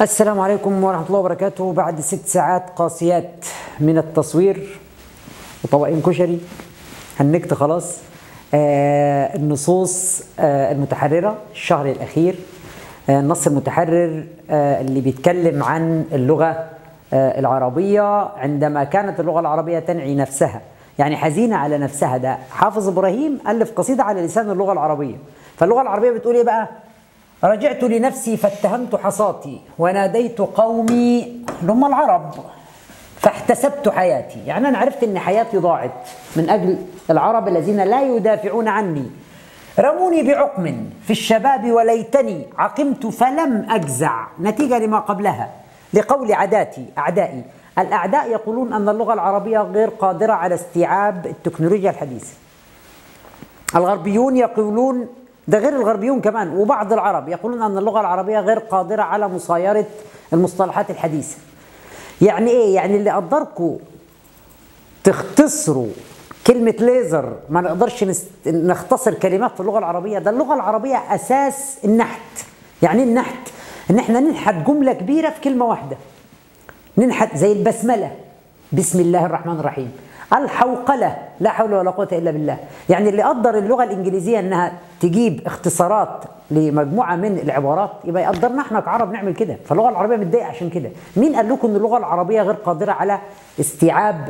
السلام عليكم ورحمة الله وبركاته بعد ست ساعات قاسيات من التصوير وطبقين كشري هنكت خلاص آه النصوص آه المتحررة الشهر الأخير آه النص المتحرر آه اللي بيتكلم عن اللغة آه العربية عندما كانت اللغة العربية تنعي نفسها يعني حزينة على نفسها ده حافظ إبراهيم ألف قصيدة على لسان اللغة العربية فاللغة العربية بتقول إيه بقى رجعت لنفسي فاتهمت حصاتي وناديت قومي اللي هم العرب فاحتسبت حياتي يعني أنا عرفت أن حياتي ضاعت من أجل العرب الذين لا يدافعون عني رموني بعقم في الشباب وليتني عقمت فلم أجزع نتيجة لما قبلها لقول عداتي أعدائي الأعداء يقولون أن اللغة العربية غير قادرة على استيعاب التكنولوجيا الحديثة الغربيون يقولون ده غير الغربيون كمان وبعض العرب يقولون أن اللغة العربية غير قادرة على مصايرة المصطلحات الحديثة يعني إيه؟ يعني اللي قدركم تختصروا كلمة ليزر ما نقدرش نختصر كلمات في اللغة العربية ده اللغة العربية أساس النحت يعني إيه النحت إن إحنا ننحت جملة كبيرة في كلمة واحدة ننحت زي البسملة بسم الله الرحمن الرحيم الحوقلة لا حول ولا قوة إلا بالله يعني اللي قدر اللغة الإنجليزية أنها تجيب اختصارات لمجموعة من العبارات يبقى يقدرنا احنا كعرب نعمل كده فاللغة العربية متضايقة عشان كده مين قال لكم أن اللغة العربية غير قادرة على استيعاب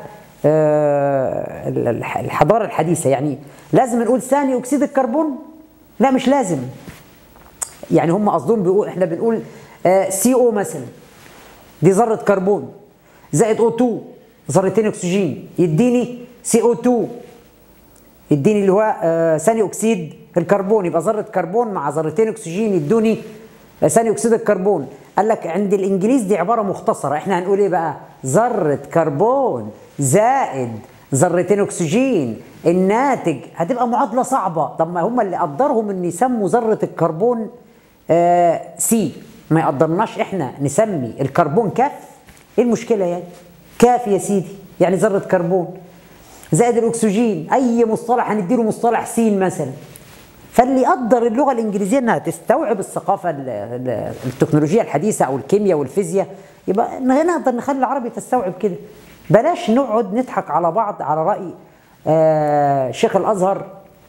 الحضارة الحديثة يعني لازم نقول ثاني أكسيد الكربون لا مش لازم يعني هم قصدهم بيقول احنا بنقول سي او مثلا دي ذرة كربون زائد او 2 ذرتين اكسجين يديني سي او 2 يديني اللي هو آه ثاني اكسيد الكربون يبقى ذره كربون مع ذرتين اكسجين يدوني آه ثاني اكسيد الكربون قال لك عند الانجليز دي عباره مختصره احنا هنقول ايه بقى ذره كربون زائد ذرتين اكسجين الناتج هتبقى معادله صعبه طب ما هم اللي قدرهم ان يسموا ذره الكربون آه سي ما يقدرناش احنا نسمي الكربون كاف ايه المشكله يعني كاف يا سيدي يعني ذرة كربون زائد الأكسجين أي مصطلح هنديله مصطلح سين مثلا فاللي يقدر اللغة الإنجليزية إنها تستوعب الثقافة التكنولوجيا الحديثة أو الكيمياء والفيزياء يبقى نقدر نخلي العربي تستوعب كده بلاش نقعد نضحك على بعض على رأي آه شيخ الأزهر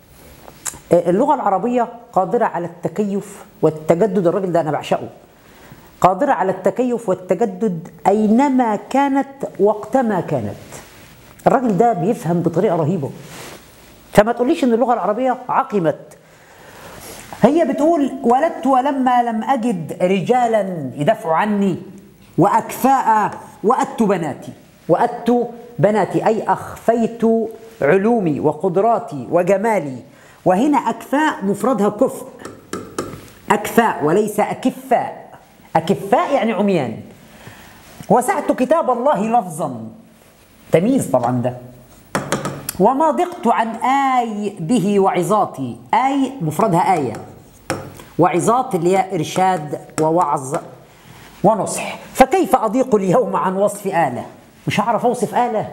آه اللغة العربية قادرة على التكيف والتجدد الراجل ده أنا بعشقه قادرة على التكيف والتجدد أينما كانت وقتما كانت الراجل ده بيفهم بطريقة رهيبة فما تقوليش إن اللغة العربية عقمت هي بتقول ولدت ولما لم أجد رجالا يدافعوا عني وأكفاء وأت بناتي وأت بناتي أي أخفيت علومي وقدراتي وجمالي وهنا أكفاء مفردها كفء أكفاء وليس أكفاء أكفاء يعني عميان وسعت كتاب الله لفظا تمييز طبعا ده وما ضقت عن آي به وعظاتي آي مفردها آية وعظات اللي هي إرشاد ووعظ ونصح فكيف أضيق اليوم عن وصف آلة مش هعرف أوصف آلة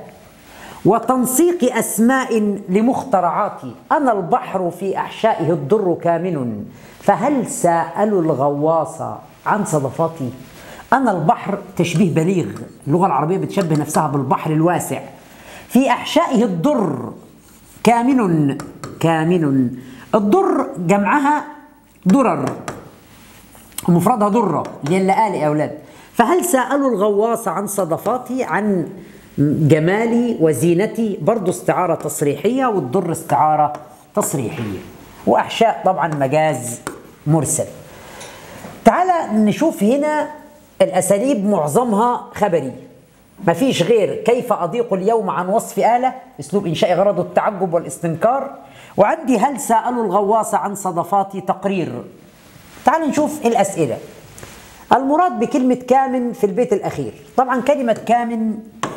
وتنسيق أسماء لمخترعاتي أنا البحر في أحشائه الضر كامن فهل سألوا الغواص عن صدفاتي أنا البحر تشبيه بليغ اللغة العربية بتشبه نفسها بالبحر الواسع في أحشائه الضر كامن كامن الضر جمعها درر ومفردها درة اللي هي اللآلئ يا أولاد فهل سألوا الغواص عن صدفاتي عن جمالي وزينتي برضو استعارة تصريحية والضر استعارة تصريحية وأحشاء طبعا مجاز مرسل تعالى نشوف هنا الأساليب معظمها خبري مفيش غير كيف أضيق اليوم عن وصف آلة أسلوب إنشاء غرض التعجب والاستنكار وعندي هل سألوا الغواص عن صدفاتي تقرير تعال نشوف الأسئلة المراد بكلمة كامن في البيت الأخير طبعا كلمة كامن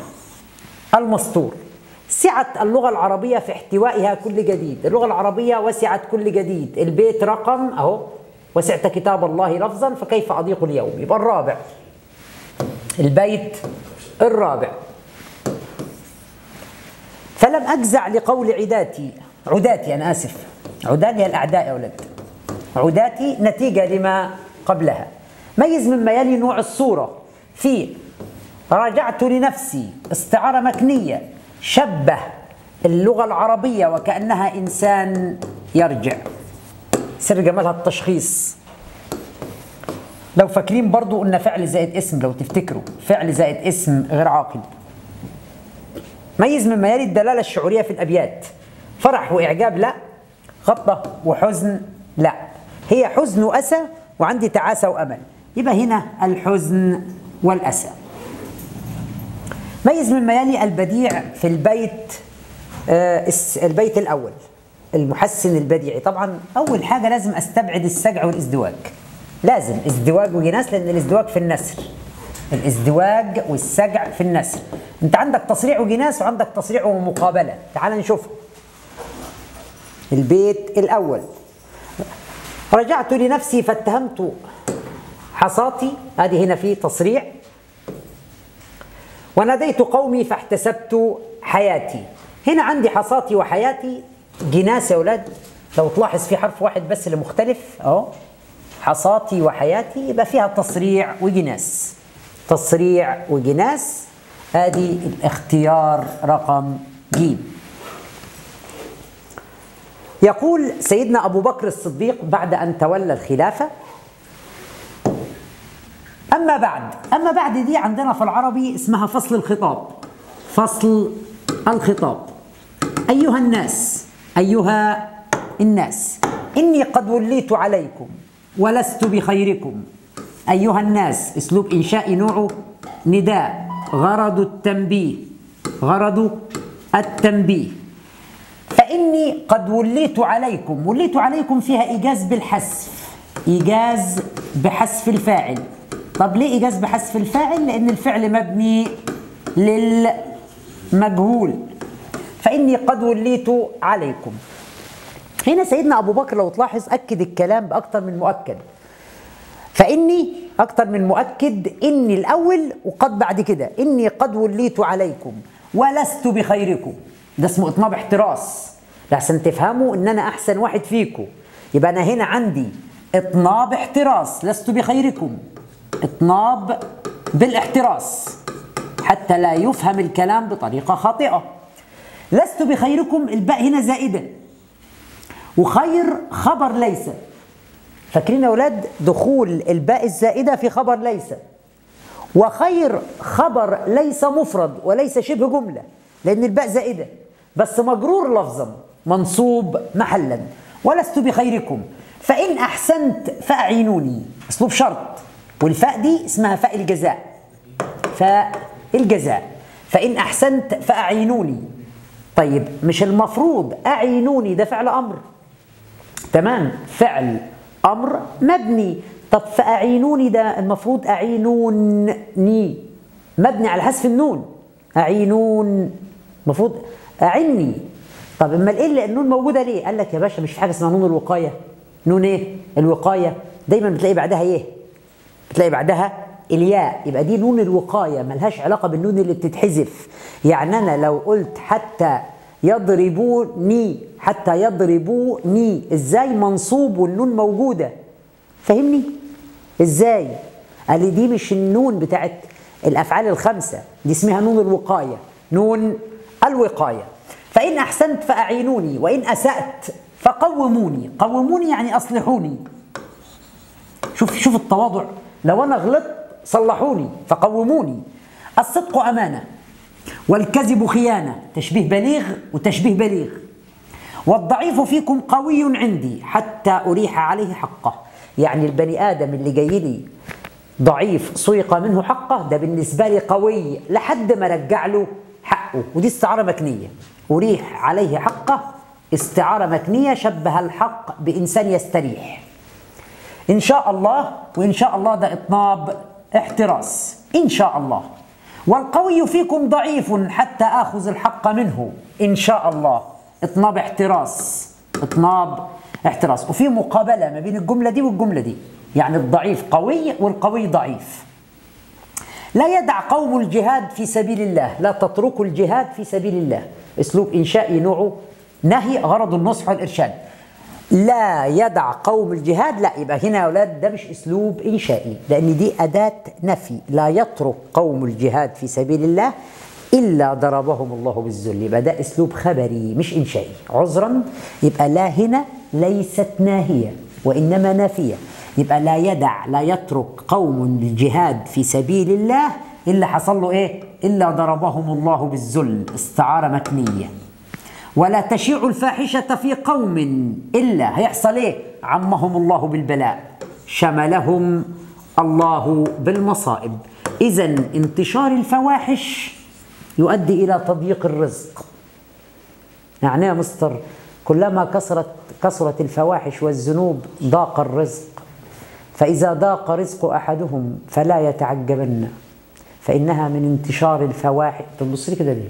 المسطور سعة اللغة العربية في احتوائها كل جديد اللغة العربية وسعت كل جديد البيت رقم أهو وسعت كتاب الله لفظا فكيف أضيق اليوم يبقى الرابع البيت الرابع فلم أجزع لقول عداتي عداتي أنا آسف عداتي الأعداء يا أولاد عداتي نتيجة لما قبلها ميز مما يلي نوع الصورة في راجعت لنفسي استعارة مكنية شبه اللغة العربية وكأنها إنسان يرجع سر جمالها التشخيص لو فاكرين برضو قلنا فعل زائد اسم لو تفتكروا فعل زائد اسم غير عاقل ميز مما يلي الدلالة الشعورية في الأبيات فرح وإعجاب لا غضة وحزن لا هي حزن وأسى وعندي تعاسة وأمل يبقى هنا الحزن والأسى ميز مما يلي البديع في البيت آه البيت الأول المحسن البديعي طبعا أول حاجة لازم أستبعد السجع والازدواج لازم ازدواج وجناس لأن الازدواج في النسر الازدواج والسجع في النسر انت عندك تصريع وجناس وعندك تصريع ومقابلة تعال نشوفها البيت الأول رجعت لنفسي فاتهمت حصاتي هذه هنا في تصريع وناديت قومي فاحتسبت حياتي هنا عندي حصاتي وحياتي جناس يا أولاد لو تلاحظ في حرف واحد بس اللي مختلف أهو حصاتي وحياتي يبقى فيها تصريع وجناس تصريع وجناس هذه الاختيار رقم ج يقول سيدنا أبو بكر الصديق بعد أن تولى الخلافة أما بعد أما بعد دي عندنا في العربي اسمها فصل الخطاب فصل الخطاب أيها الناس أيها الناس إني قد وليت عليكم ولست بخيركم أيها الناس أسلوب إنشاء نوعه نداء غرض التنبيه غرض التنبيه فإني قد وليت عليكم وليت عليكم فيها إيجاز بالحذف إيجاز بحذف الفاعل طب ليه إيجاز بحذف الفاعل؟ لأن الفعل مبني للمجهول فإني قد وليت عليكم هنا سيدنا أبو بكر لو تلاحظ أكد الكلام بأكثر من مؤكد فإني أكثر من مؤكد إني الأول وقد بعد كده إني قد وليت عليكم ولست بخيركم ده اسمه إطناب احتراس لحسن تفهموا إن أنا أحسن واحد فيكم يبقى أنا هنا عندي إطناب احتراس لست بخيركم إطناب بالاحتراس حتى لا يفهم الكلام بطريقة خاطئة لست بخيركم الباء هنا زائدة وخير خبر ليس فاكرين يا أولاد دخول الباء الزائدة في خبر ليس وخير خبر ليس مفرد وليس شبه جملة لأن الباء زائدة بس مجرور لفظا منصوب محلا ولست بخيركم فإن أحسنت فأعينوني أسلوب شرط والفاء دي اسمها فاء الجزاء فاء الجزاء فإن أحسنت فأعينوني طيب مش المفروض أعينوني ده فعل أمر تمام فعل أمر مبني طب فأعينوني ده المفروض أعينوني مبني على حذف النون أعينون المفروض أعني طب اما ايه النون موجوده ليه؟ قال لك يا باشا مش في حاجه اسمها نون الوقايه نون ايه؟ الوقايه دايما بتلاقي بعدها ايه؟ بتلاقي بعدها الياء يبقى دي نون الوقايه ملهاش علاقه بالنون اللي بتتحذف يعني انا لو قلت حتى يضربوني حتى يضربوني ازاي منصوب والنون موجوده فاهمني ازاي قال لي دي مش النون بتاعت الافعال الخمسه دي اسمها نون الوقايه نون الوقايه فان احسنت فاعينوني وان اسات فقوموني قوموني يعني اصلحوني شوف شوف التواضع لو انا غلطت صلحوني فقوموني الصدق امانه والكذب خيانه تشبيه بليغ وتشبيه بليغ والضعيف فيكم قوي عندي حتى اريح عليه حقه يعني البني ادم اللي جاي لي ضعيف سرق منه حقه ده بالنسبه لي قوي لحد ما رجع له حقه ودي استعاره مكنيه اريح عليه حقه استعاره مكنيه شبه الحق بانسان يستريح ان شاء الله وان شاء الله ده اطناب احتراس ان شاء الله والقوي فيكم ضعيف حتى اخذ الحق منه ان شاء الله اطناب احتراس اطناب احتراس وفي مقابله ما بين الجمله دي والجمله دي يعني الضعيف قوي والقوي ضعيف لا يدع قوم الجهاد في سبيل الله لا تتركوا الجهاد في سبيل الله اسلوب انشائي نوعه نهي غرض النصح والارشاد لا يدع قوم الجهاد لا يبقى هنا يا اولاد ده مش اسلوب انشائي لان دي اداه نفي لا يترك قوم الجهاد في سبيل الله الا ضربهم الله بالذل يبقى ده اسلوب خبري مش انشائي عذرا يبقى لا هنا ليست ناهيه وانما نافيه يبقى لا يدع لا يترك قوم الجهاد في سبيل الله الا حصل له ايه الا ضربهم الله بالذل استعاره مكنيه ولا تشيع الفاحشة في قوم إلا هيحصل إيه؟ عمهم الله بالبلاء شملهم الله بالمصائب إذا انتشار الفواحش يؤدي إلى تضييق الرزق يعني يا مستر كلما كثرت كثرت الفواحش والذنوب ضاق الرزق فإذا ضاق رزق أحدهم فلا يتعجبن فإنها من انتشار الفواحش تبص لي كده ليه؟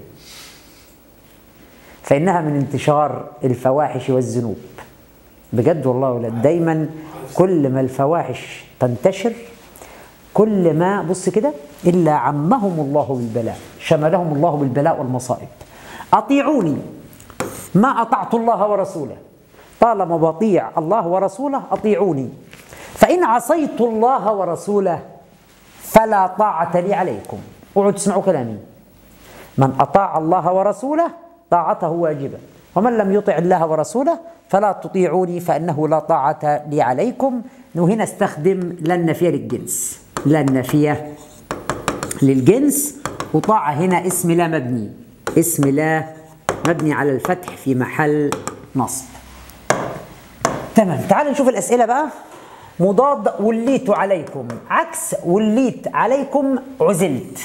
فإنها من انتشار الفواحش والذنوب بجد والله ولاد دايما كل ما الفواحش تنتشر كل ما بص كده إلا عمهم الله بالبلاء شملهم الله بالبلاء والمصائب أطيعوني ما أطعت الله ورسوله طالما بطيع الله ورسوله أطيعوني فإن عصيت الله ورسوله فلا طاعة لي عليكم اقعدوا تسمعوا كلامي من أطاع الله ورسوله طاعته واجبة ومن لم يطع الله ورسوله فلا تطيعوني فإنه لا طاعة لي عليكم وهنا استخدم لا النفية للجنس لا النفية للجنس وطاعة هنا اسم لا مبني اسم لا مبني على الفتح في محل نصب تمام تعالوا نشوف الأسئلة بقى مضاد وليت عليكم عكس وليت عليكم عزلت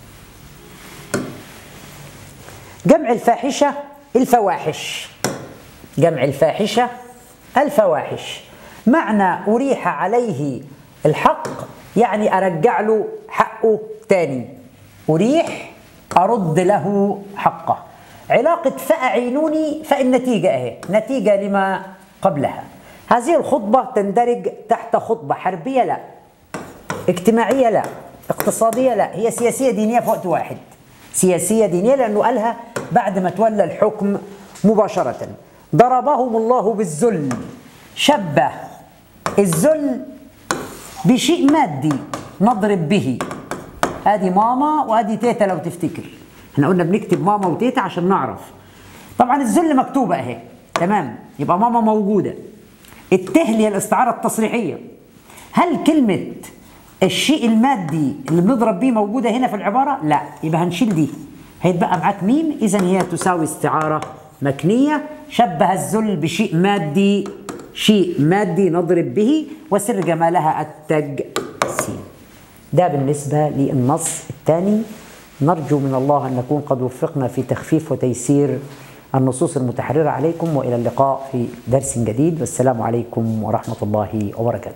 جمع الفاحشة الفواحش جمع الفاحشة الفواحش معنى أريح عليه الحق يعني أرجع له حقه تاني أريح أرد له حقه علاقة فأعينوني فالنتيجة أهي نتيجة لما قبلها هذه الخطبة تندرج تحت خطبة حربية لا اجتماعية لا اقتصادية لا هي سياسية دينية في وقت واحد سياسية دينية لأنه قالها بعد ما تولى الحكم مباشرة ضربهم الله بالذل شبه الذل بشيء مادي نضرب به هذه ماما وهذه تيتا لو تفتكر احنا قلنا بنكتب ماما وتيتا عشان نعرف طبعا الذل مكتوبة اهي تمام يبقى ماما موجودة الته هي الاستعارة التصريحية هل كلمة الشيء المادي اللي بنضرب بيه موجودة هنا في العبارة؟ لا يبقى هنشيل دي هيتبقى معاك ميم إذا هي تساوي استعارة مكنية شبه الذل بشيء مادي شيء مادي نضرب به وسر جمالها التجسيم ده بالنسبة للنص الثاني نرجو من الله أن نكون قد وفقنا في تخفيف وتيسير النصوص المتحررة عليكم وإلى اللقاء في درس جديد والسلام عليكم ورحمة الله وبركاته